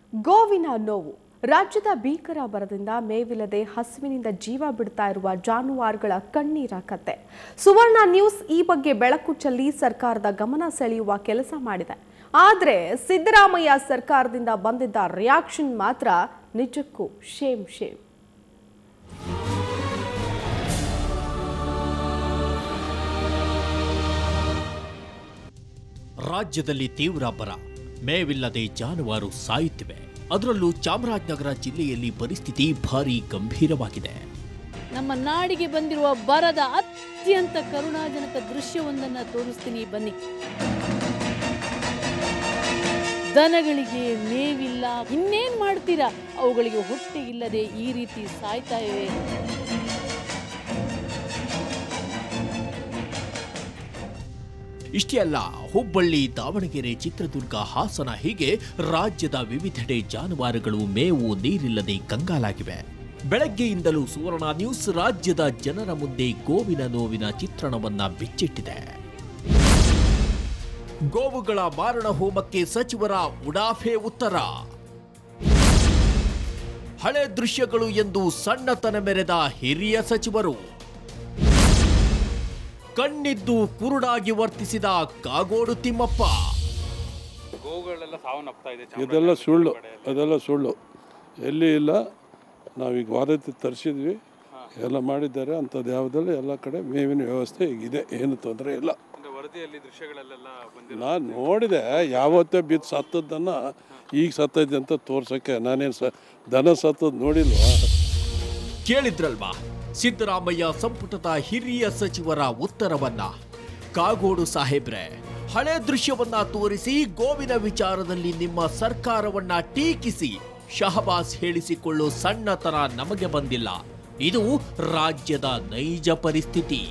ಗೋವಿನ ನೋವು ರಾಜ್ಯದ ಭೀಕರ ಬರದಿಂದ ಮೇವಿಲ್ಲದೆ ಹಸುವಿನಿಂದ ಜೀವ ಬಿಡ್ತಾ ಇರುವ ಜಾನುವಾರುಗಳ ಕಣ್ಣೀರ ಕತೆ ಸುವರ್ಣ ನ್ಯೂಸ್ ಈ ಬಗ್ಗೆ ಬೆಳಕು ಚೆಲ್ಲಿ ಸರ್ಕಾರದ ಗಮನ ಸೆಳೆಯುವ ಕೆಲಸ ಮಾಡಿದೆ ಆದರೆ ಸಿದ್ದರಾಮಯ್ಯ ಸರ್ಕಾರದಿಂದ ಬಂದಿದ್ದ ರಿಯಾಕ್ಷನ್ ಮಾತ್ರ ನಿಜಕ್ಕೂ ಶೇಮ್ ಶೇಮ್ ರಾಜ್ಯದಲ್ಲಿ ತೀವ್ರ ಬರ ಮೇವಿಲ್ಲದೆ ಜಾನುವಾರು ಸಾಯುತ್ತಿವೆ ಅದರಲ್ಲೂ ಚಾಮರಾಜನಗರ ಜಿಲ್ಲೆಯಲ್ಲಿ ಪರಿಸ್ಥಿತಿ ಭಾರಿ ಗಂಭೀರವಾಗಿದೆ ನಮ್ಮ ನಾಡಿಗೆ ಬಂದಿರುವ ಬರದ ಅತ್ಯಂತ ಕರುಣಾಜನಕ ದೃಶ್ಯವೊಂದನ್ನು ತೋರಿಸ್ತೀನಿ ಬನ್ನಿ ದನಗಳಿಗೆ ಮೇವಿಲ್ಲ ಇನ್ನೇನ್ ಮಾಡ್ತೀರಾ ಅವುಗಳಿಗೆ ಹೊಟ್ಟೆ ಇಲ್ಲದೆ ಈ ರೀತಿ ಸಾಯ್ತಾ ಇವೆ ಇಷ್ಟೇ ಅಲ್ಲ ಹುಬ್ಬಳ್ಳಿ ದಾವಣಗೆರೆ ಚಿತ್ರದುರ್ಗ ಹಾಸನ ಹೀಗೆ ರಾಜ್ಯದ ವಿವಿಧೆಡೆ ಜಾನುವಾರುಗಳು ಮೇವು ನೀರಿಲ್ಲದೆ ಕಂಗಾಲಾಗಿವೆ ಬೆಳಗ್ಗೆಯಿಂದಲೂ ಸುವರ್ಣ ನ್ಯೂಸ್ ರಾಜ್ಯದ ಜನರ ಮುಂದೆ ಗೋವಿನ ನೋವಿನ ಚಿತ್ರಣವನ್ನ ಬಿಚ್ಚಿಟ್ಟಿದೆ ಗೋವುಗಳ ಮಾರಣ ಹೋಮಕ್ಕೆ ಸಚಿವರ ಉಡಾಫೆ ಉತ್ತರ ಹಳೆ ದೃಶ್ಯಗಳು ಎಂದು ಸಣ್ಣತನ ಮೆರೆದ ಹಿರಿಯ ಸಚಿವರು ಕಣ್ಣಿದ್ದು ಕುರುಡಾಗಿ ವರ್ತಿಸಿದ ಕಾಗೋಡು ತಿಮ್ಮಪ್ಪ ಗೋವುಗಳೆಲ್ಲ ಸಾವನ್ನಪ್ತಾ ಇದೆ ಇದೆಲ್ಲ ಸುಳ್ಳು ಅದೆಲ್ಲ ಸುಳ್ಳು ಎಲ್ಲಿ ಇಲ್ಲ ನಾವೀಗ ವಾರತಿ ತರಿಸಿದ್ವಿ ಎಲ್ಲ ಮಾಡಿದ್ದಾರೆ ಅಂಥದ್ದು ಯಾವುದಲ್ಲ ಎಲ್ಲ ಕಡೆ ಮೇವಿನ ವ್ಯವಸ್ಥೆ ಈಗಿದೆ ಏನು ತೊಂದರೆ ಇಲ್ಲ ಅಂದ್ರೆ ವರದಿಯಲ್ಲಿ ದೃಶ್ಯಗಳಲ್ಲೆಲ್ಲ ಬಂದಿರೋ ನಾನು ನೋಡಿದೆ ಯಾವತ್ತೇ ಬಿದ್ದು ಸತ್ತದ್ದನ್ನು ಈಗ ಸತ್ತೈತೆ ಅಂತ ತೋರ್ಸೋಕ್ಕೆ ನಾನೇನು ಸ ದನ ಸತ್ತದ್ದು ನೋಡಿಲ್ವಾ ಕೇಳಿದ್ರಲ್ವಾ ಸಿದ್ದರಾಮಯ್ಯ ಸಂಪುಟದ ಹಿರಿಯ ಸಚಿವರ ಉತ್ತರವನ್ನ ಕಾಗೋಡು ಸಾಹೇಬ್ರೆ ಹಳೆ ದೃಶ್ಯವನ್ನ ತೋರಿಸಿ ಗೋವಿನ ವಿಚಾರದಲ್ಲಿ ನಿಮ್ಮ ಸರ್ಕಾರವನ್ನ ಟೀಕಿಸಿ ಶಹಬಾಸ್ ಹೇಳಿಸಿಕೊಳ್ಳೋ ಸಣ್ಣತನ ನಮಗೆ ಬಂದಿಲ್ಲ ಇದು ರಾಜ್ಯದ ನೈಜ ಪರಿಸ್ಥಿತಿ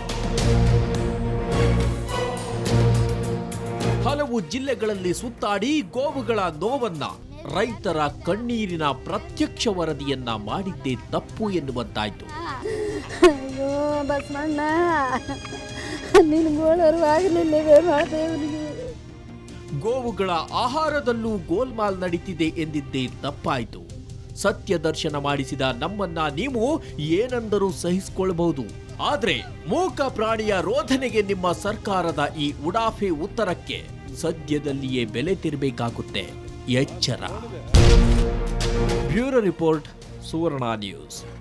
ಹಲವು ಜಿಲ್ಲೆಗಳಲ್ಲಿ ಸುತ್ತಾಡಿ ಗೋವುಗಳ ನೋವನ್ನ ರೈತರ ಕಣ್ಣೀರಿನ ಪ್ರತ್ಯಕ್ಷ ವರದಿಯನ್ನ ಮಾಡಿದ್ದೇ ತಪ್ಪು ಎನ್ನುವಂತಾಯ್ತು ಅಯ್ಯೋ ಬಸವಣ್ಣ ನಿನ್ಗೋಳರು ಆಗಲಿಲ್ಲ ಮಾಡ್ತೇವೆ ಗೋವುಗಳ ಆಹಾರದಲ್ಲೂ ಗೋಲ್ಮಾಲ್ ನಡೀತಿದೆ ಎಂದಿದ್ದೇ ತಪ್ಪಾಯಿತು ಸತ್ಯ ದರ್ಶನ ಮಾಡಿಸಿದ ನಮ್ಮನ್ನ ನೀವು ಏನೆಂದರೂ ಸಹಿಸಿಕೊಳ್ಳಬಹುದು ಆದ್ರೆ ಮೂಕ ಪ್ರಾಣಿಯ ರೋಧನೆಗೆ ನಿಮ್ಮ ಸರ್ಕಾರದ ಈ ಉಡಾಫೆ ಉತ್ತರಕ್ಕೆ ಸದ್ಯದಲ್ಲಿಯೇ ಬೆಲೆ ತೆರಬೇಕಾಗುತ್ತೆ ಎಚ್ಚರ ಬ್ಯೂರೋ ರಿಪೋರ್ಟ್ ಸುವರ್ಣ ನ್ಯೂಸ್